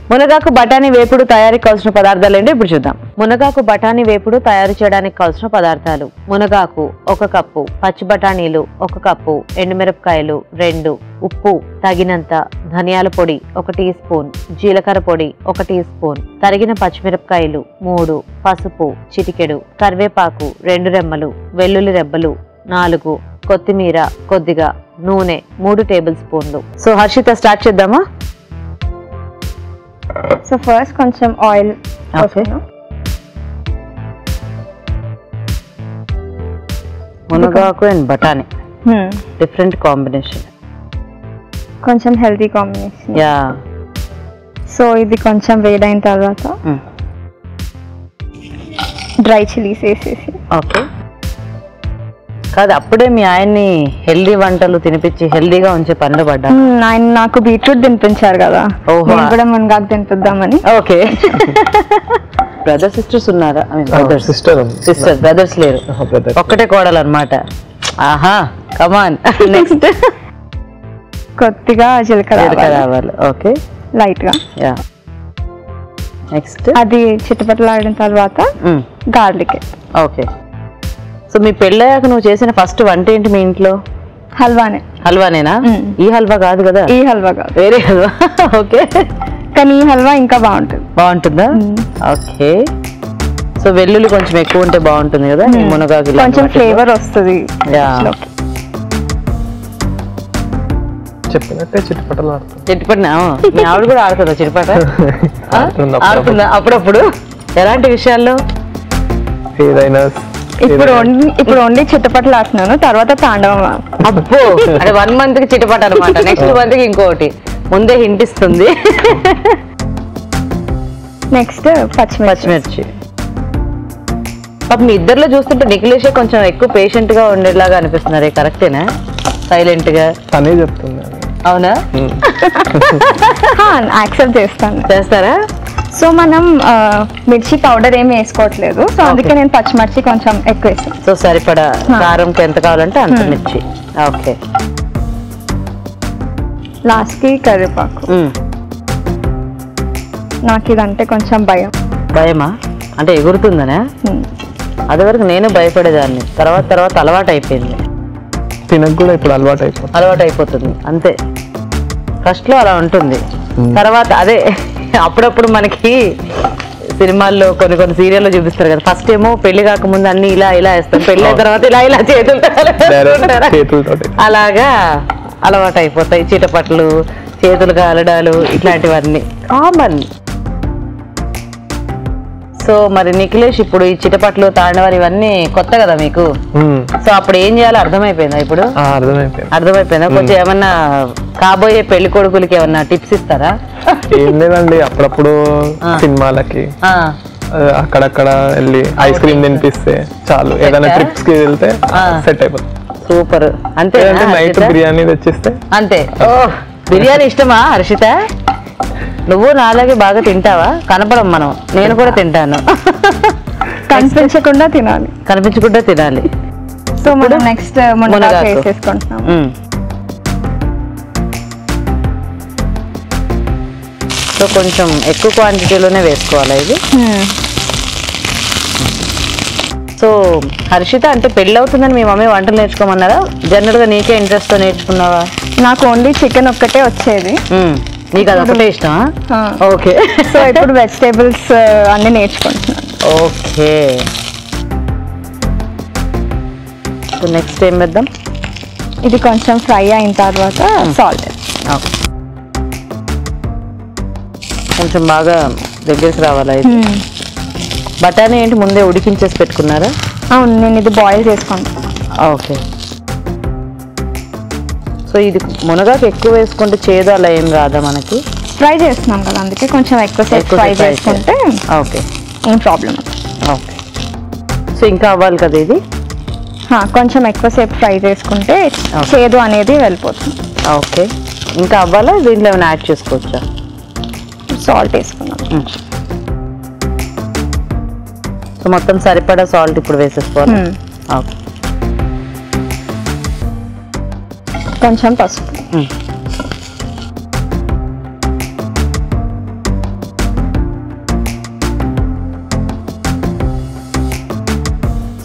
మునగాకు బఠానీ వేపుడు తయారీకి కావాల్సిన పదార్థాలు ఏంటో ఇప్పుడు చూద్దాం మునగాకు బఠానీ వేపుడు తయారు చేయడానికి కావాల్సిన పదార్థాలు మునగాకు ఒక కప్పు పచ్చి బఠానీలు ఒక కప్పు ఎండుమిరపకాయలు రెండు ఉప్పు తగినంత ధనియాల పొడి ఒక టీ స్పూన్ జీలకర్ర పొడి ఒక టీ స్పూన్ తరిగిన పచ్చిమిరపకాయలు మూడు పసుపు చిటికెడు కరివేపాకు రెండు రెమ్మలు వెల్లుల్లి రెబ్బలు నాలుగు కొత్తిమీర కొద్దిగా నూనె మూడు టేబుల్ స్పూన్లు సో హర్షిత స్టార్ట్ చేద్దామా సో ఫస్ట్ కొంచెం ఆయిల్ ఓకే మునగాకు అండ్ బఠానీ డిఫరెంట్ కాంబినేషన్ కొంచెం హెల్తీ కాంబినేషన్ యా సో ఇది కొంచెం వేడైన తర్వాత డ్రై చిల్లీస్ వేసేసి ఓకే కాదు అప్పుడే మీ ఆయన్ని హెల్దీ వంటలు తినిపించి హెల్దీగా ఉంచే పనులు పడ్డా మ్మ్, ఆయన నాకు బీట్రూట్ తినిపించారు కదా ఓహో. నేను కూడా మునగాకు తినిపిద్దామని ఓకే బ్రదర్ సిస్టర్స్ ఉన్నారా బ్రదర్స్ సిస్టర్ ఉంది సిస్టర్ బ్రదర్స్ లేరు బ్రదర్ ఒక్కటే కోడలు అనమాట ఆహా కమాన్ నెక్స్ట్ కొద్దిగా జీలకర్ర రావాలి ఓకే లైట్ గా యా నెక్స్ట్ అది చిట్టపట్టలాడిన తర్వాత గార్లిక్ ఓకే సో మీ పెళ్ళయ్యాక నువ్వు చేసిన ఫస్ట్ వంట ఏంటి మీ ఇంట్లో హల్వానే హల్వానేనా మ్మ్. ఈ హల్వా కాదు కదా ఈ హల్వా కాదు వేరే హల్వా ఓకే కానీ ఈ హల్వా ఇంకా బాగుంటుంది బాగుంటుందా మ్మ్. ఓకే సో వెల్లుల్లి కొంచెం ఎక్కువ ఉంటే బాగుంటుంది కదా ఈ మునగాకు ఇలాంటి కొంచెం వాటిలో. ఫ్లేవర్ వస్తుంది యా. చెప్పినట్టే చిట్టుపట్టలు ఆడుతుంది చిట్టుపట్టిన మీ ఆవిడ కూడా ఆడుతుందా చిట్టుపట ఆ? ఆడుతుంది అప్పుడప్పుడు. ఆడుతుందా అప్పుడప్పుడు ఎలాంటి విషయాల్లో ఏదైనా ఇప్పుడు వండి ఇప్పుడు వండి చిట్టపట్టలు ఆడుతున్నాను తర్వాత తాండవం అబ్బో అంటే వన్ మంత్ కి చిటపట అనమాట నెక్స్ట్ మంత్ కి ఇంకోటి ముందే హింట్ ఇస్తుంది నెక్స్ట్ పచ్చిమిర్చి పచ్చిమిర్చి పాప మీ ఇద్దరిలో చూస్తుంటే నిఖిలేషే కొంచెం ఎక్కువ పేషెంట్ గా ఉండేలాగా అనిపిస్తున్నారు కరెక్టేనా సైలెంట్ గా తనే చెప్తుంది అని. అవునా యాక్సెప్ట్ చేస్తాను చేస్తారా సో మనం ఆ, మిర్చి పౌడర్ ఏమి వేసుకోవట్లేదు సో అందుకే నేను పచ్చిమిర్చి కొంచెం ఎక్కువ వేసాను సో సరిపడా హా. కారంకి ఎంత కావాలంటే అంత మ్మ్. మిర్చి ఓకే లాస్ట్ కి కరివేపాకు మ్మ్. నాకు ఇదంటే కొంచెం భయం భయమా అంటే ఎగురుతుందనే ఉమ్. అది వరకు నేను భయపడేదాన్ని తర్వాత తర్వాత అలవాటు అయిపోయింది తినకు కూడా ఇప్పుడు అలవాటు అయిపోతుంది అలవాటు అయిపోతుంది అంతే ఫస్ట్ లో అలా ఉంటుంది తర్వాత అదే అప్పుడప్పుడు మనకి సినిమాల్లో కొన్ని కొన్ని సీరియల్లో చూపిస్తారు కదా ఫస్ట్ ఏమో పెళ్లి కాకముందు అన్ని ఇలా ఇలా వేస్తారు పెళ్లి అయిన తర్వాత ఇలా ఇలా చేతులు డైరెక్ట్ చేతులతోటి అలాగా అలవాటు అయిపోతాయి చీటపట్లు చేతులు కాలడాలు ఇట్లాంటివన్నీ కామన్ సో మరి నిఖిలేష్ ఇప్పుడు ఈ చిటపట్లు తాండవాలు ఇవన్నీ కొత్త కదా మీకు ఉమ్. సో అప్పుడు ఏం చేయాలో అర్థమైపోయిందా ఇప్పుడు ఆ, అర్థమైపోయింది అర్థమైపోయిందా కొంచెం ఏమన్నా కాబోయే పెళ్లి కొడుకులకి ఏమన్నా టిప్స్ ఇస్తారా ఏం లేదండి అప్పుడప్పుడు ఆ. సినిమాలకి ఆ, ఆ, అక్కడక్కడ వెళ్ళి ఐస్ క్రీమ్ తినిపిస్తే చాలు ఏదైనా Set ఆ? ట్రిప్స్ కి వెళ్తే ఆ. సెట్ అయిపోతుంది సూపర్ అంతే లేదంటే నైట్ బిర్యానీ తెచ్చిస్తే అంతే ఓ బిర్యానీ ఇష్టమా హర్షిత నువ్వు నాలాగే బాగా తింటావా కనపడం మనం నేను కూడా తింటాను కనిపించకుండా తినాలి కనిపించకుండా తినాలి సో మనం నెక్స్ట్ మునగాకు మునగాకు. వేసేసుకుంటున్నాం మ్మ్. సో కొంచెం ఎక్కువ క్వాంటిటీలోనే వేసుకోవాలి ఇది Hmm. సో హర్షిత అంటే పెళ్ళి అవుతుందని మీ మమ్మీ వంటలు నేర్చుకోమన్నారా జనరల్ గా నీకే ఇంట్రెస్ట్ తో నేర్చుకున్నావా నాకు ఓన్లీ చికెన్ ఒక్కటే వచ్చేది మ్మ్. నీకు అది ఒకటే ఇష్టమా ఆ. ఓకే సో ఇప్పుడు వెజిటేబుల్స్ అన్ని నేర్చుకుంటున్నాను ఓకే సో నెక్స్ట్ ఏం వేద్దాం ఇది కొంచెం ఫ్రై అయిన తర్వాత సాల్ట్ ఓకే కొంచెం బాగా దగ్గరికి రావాలా ఇది బఠానీ ఏంటి ముందే ఉడికించేసి పెట్టుకున్నారా అవును నేను ఇది బాయిల్ చేసుకుంటాను ఓకే సో ఇది మునగాకు ఎక్కువ వేసుకుంటే చేదు అలా ఏం రాదా మనకి ఫ్రై చేస్తున్నాం కదా అందుకే కొంచెం ఎక్కువసేపు ఎక్కువ ఫ్రై సేపు fry చేసుకుంటే ఓకే ఏం ప్రాబ్లం ఓకే సో ఇంకా అవ్వాలి కదా ఇది కొంచెం ఎక్కువసేపు ఫ్రై చేసుకుంటే Okay. చేదు అనేది వెళ్ళిపోతుంది ఓకే ఇంకా అవ్వాలా దీంట్లో ఏమైనా యాడ్ చేసుకోవచ్చా సాల్ట్ వేసుకున్నాం సో మొత్తం సరిపడా సాల్ట్ ఇప్పుడు వేసేసుకోవాలి Hmm. ఓకే కొంచెం పసుపు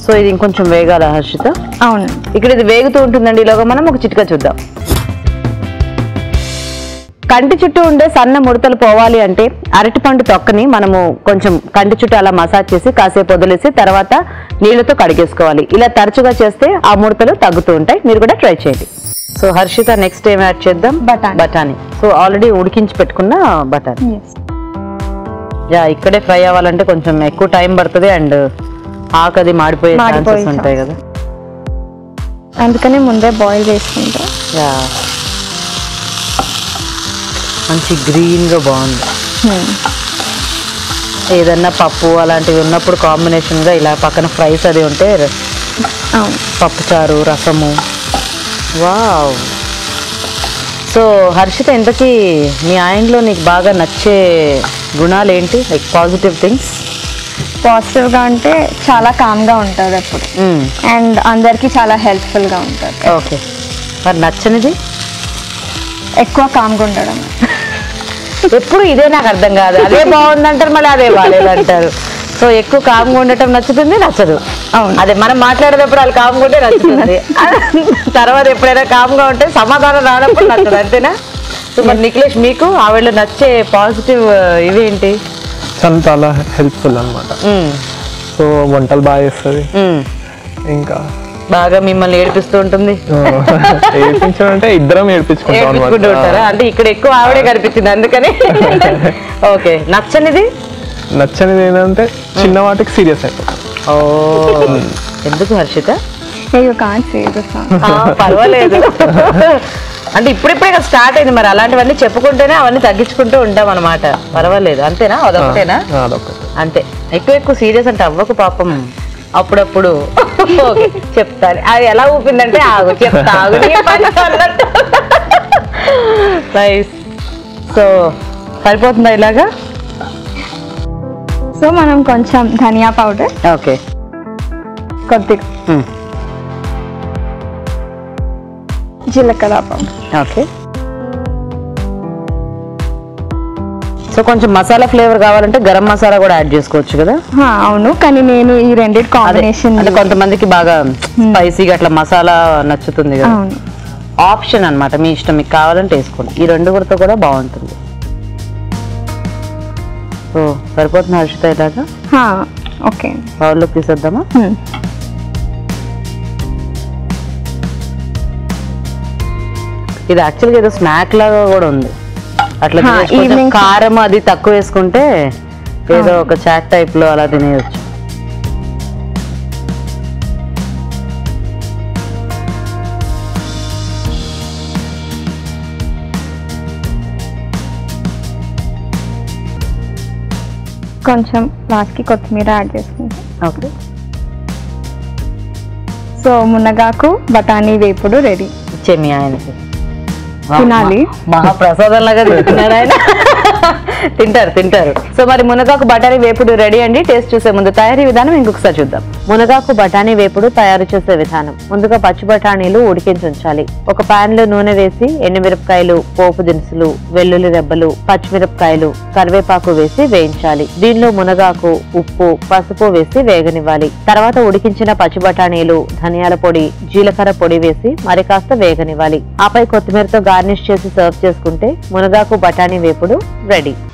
సో ఇది ఇంకొంచెం వేగాల హర్షిత అవును ఇక్కడ ఇది వేగుతూ ఉంటుందండి ఈలోగా మనం ఒక చిట్కా చూద్దాం కంటి చుట్టూ ఉండే సన్న ముడతలు పోవాలి అంటే అరటిపండు తొక్కని మనము కొంచెం కంటి చుట్టూ అలా మసాజ్ చేసి కాసేపు వదిలేసి తర్వాత నీళ్లతో కడిగేసుకోవాలి ఇలా తరచుగా చేస్తే ఆ ముడతలు తగ్గుతూ ఉంటాయి మీరు కూడా ట్రై చేయండి సో హర్షిత నెక్స్ట్ ఏం యాడ్ చేద్దాం బఠానీ. బఠానీ సో ఆల్రెడీ ఉడికించి పెట్టుకున్న బఠానీ ఎస్ యా ఇక్కడే ఫ్రై అవ్వాలంటే కొంచెం ఎక్కువ టైం పడుతుంది అండ్ ఆకు అది మాడిపోయే మాడిపోయే ఛాన్సెస్ ఉంటాయి కదా అందుకనే ముందే బాయిల్ చేసుకుంటా యా మంచి గ్రీన్ గా బాగుంది Hmm. ఏదన్నా పప్పు అలాంటివి ఉన్నప్పుడు కాంబినేషన్ గా ఇలా పక్కన ఫ్రైస్ అది ఉంటే అవును పప్పు చారు రసము వావ్ సో హర్షిత ఇంతకీ మీ ఆయనలో నీకు బాగా నచ్చే గుణాలు ఏంటి లైక్ పాజిటివ్ థింగ్స్ పాజిటివ్ గా అంటే చాలా కామ్ గా ఉంటారు ఎప్పుడు అండ్ అందరికి చాలా హెల్ప్ఫుల్ గా ఉంటారు ఓకే మరి నచ్చనిది ఎక్కువ కామ్ గా ఉండడం ఎప్పుడు ఇదే నాకు అర్థం కాదు అదే బాగుందంటారు మళ్ళీ అదే బాగాలేదంటారు సో ఎక్కువ కామ్గా ఉండటం నచ్చుతుంది నచ్చదు అవును. అదే మనం మాట్లాడేటప్పుడు వాళ్ళు కామ్గా ఉంటే నచ్చుతుంది తర్వాత ఎప్పుడైనా కామ్గా ఉంటే సమాధానం రానప్పుడు నచ్చదు అంతేనా సో మరి నిఖిలేష్ మీకు ఆవిడ నచ్చే పాజిటివ్ ఇవేంటి చాలా చాలా హెల్ప్ఫుల్ అనమాట ఉమ్, సో వంటలు బాగా చేస్తుంది ఉమ్. ఇంకా బాగా మిమ్మల్ని ఏడిపిస్తూ ఉంటుంది ఏడ్పించడం అంటే ఇద్దరం ఏడ్పించుకుంటాం ఏడిపించుకుంటూ ఉంటారా అనమాట అంటే ఇక్కడ ఎక్కువ ఆవిడే కనిపించింది అందుకని ఓకే నచ్చనిది నచ్చనిది ఏంటంటే చిన్న వాటికి సీరియస్ అయిపోతాం ఓ ఎందుకు Harshitha you can't say this ఆ, పర్వాలేదు అంటే ఇప్పుడిప్పుడే కదా స్టార్ట్ అయింది మరి అలాంటివన్నీ చెప్పుకుంటేనే అవన్నీ తగ్గించుకుంటూ ఉంటాం అనమాట పర్వాలేదు అంతేనా అదొకటేనా ఆ, అదొకటి అంతే ఎక్కువ ఎక్కువ సీరియస్ అంటే అవ్వకు పాపం అప్పుడప్పుడు ఓకే చెప్తాను అది ఎలా ఊపిందంటే ఆగు చెప్తా ఆగు నీ పని అన్నట్టు నైస్ సో సరిపోతుందా ఇలాగా సో మనం కొంచెం ధనియా పౌడర్ ఓకే కొద్దిగా జీలకర్ర పౌడర్ ఓకే సో కొంచెం మసాలా ఫ్లేవర్ కావాలంటే గరం మసాలా కూడా యాడ్ చేసుకోవచ్చు కదా అవును కానీ నేను ఈ రెండింటి అదే, కాంబినేషన్ అంటే కొంతమందికి బాగా స్పైసీగా అట్లా మసాలా నచ్చుతుంది కదా అవును ఆప్షన్ అన్నమాట మీ ఇష్టం మీకు కావాలంటే వేసుకోండి ఈ రెండు కూడా కూడా బాగుంటుంది సో సరిపోతుంది హర్షిత ఇలాగా ఓకే బౌల్లోకి తీసేద్దామా ఇది యాక్చువల్గా ఏదో స్నాక్ లాగా కూడా ఉంది అట్లా హా, తినేసి కొంచెం evening- కారం అది తక్కువ వేసుకుంటే ఏదో ఒక చాట్ టైప్ లో అలా తినేయచ్చు కొంచెం లాస్ట్కి కొత్తిమీర యాడ్ చేసుకుంటాం ఓకే సో మునగాకు బఠానీ వేపుడు రెడీ ఇచ్చే మీ ఆయనకి తినాలి. మహాప్రసాదం లాగా తింటున్నారు ఆయన తింటారు తింటారు సో మరి మునగాకు బఠానీ వేపుడు రెడీ అండి టేస్ట్ చూసే ముందు తయారీ విధానం ఇంకొకసారి చూద్దాం మునగాకు బఠానీ వేపుడు తయారు చేసే విధానం ముందుగా పచ్చి బఠానీలు ఉడికించి ఉంచాలి ఒక పాన్ లో నూనె వేసి ఎండుమిరపకాయలు పోపు దినుసులు వెల్లుల్లి రెబ్బలు పచ్చిమిరపకాయలు కరివేపాకు వేసి వేయించాలి దీనిలో మునగాకు ఉప్పు పసుపు వేసి వేగనివ్వాలి తర్వాత ఉడికించిన పచ్చి బఠానీలు ధనియాల పొడి జీలకర్ర పొడి వేసి మరి కాస్త వేగనివ్వాలి ఆపై కొత్తిమీరతో గార్నిష్ చేసి సర్వ్ చేసుకుంటే మునగాకు బఠానీ వేపుడు రెడీ